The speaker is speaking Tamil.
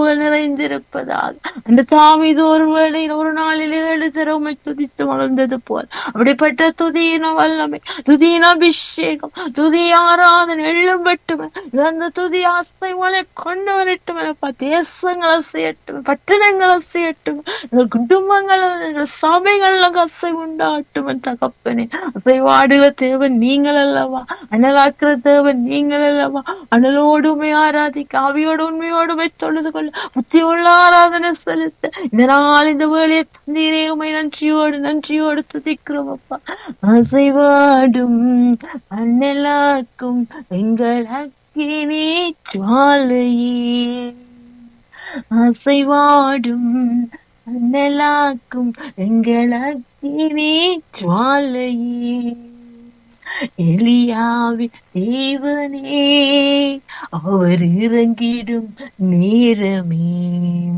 கிருபைகள் நிறைந்திருப்பதாக அந்த தாமீது ஒரு வேளையில் ஒரு நாளில் ஏழு திறமை துதித்து மகிழ்ந்தது போல் அப்படிப்பட்ட துதியின வல்லமை துதியின அபிஷேகம் துதி ஆராதனை எழும் வெட்டுமே அந்த துதி ஆசை மலை கொண்டு வரட்டும் எனப்பா தேசங்களை செய்யட்டும் பட்டணங்களை செய்யட்டும் எங்கள் குடும்பங்கள் எங்கள் சபைகள்ல கசை உண்டாட்டும் என் தகப்பனே அசைவாடுகிற தேவன் நீங்கள் அல்லவா அனலாக்குற தேவன் நீங்கள் அல்லவா அனலோடுமை ஆராதிக்க ஆவியோடு உண்மையோடுமை தொழுது கொள்ள புத்தி உள்ள ஆராதனை செலுத்த இந்த நாள் இந்த வேலையை தந்தீரே உமை நன்றியோடு நன்றியோடு துதிக்கிறோம் அப்பா அசைவாடும் அண்ணலாக்கும் எங்கள் அக்கினி ஜுவாலையே அசைவாடும் அண்ணலாக்கும் எங்கள் அக்கினி ஜுவாலையே எலியாவி தேவனே அவர் இறங்கிடும் நேரமே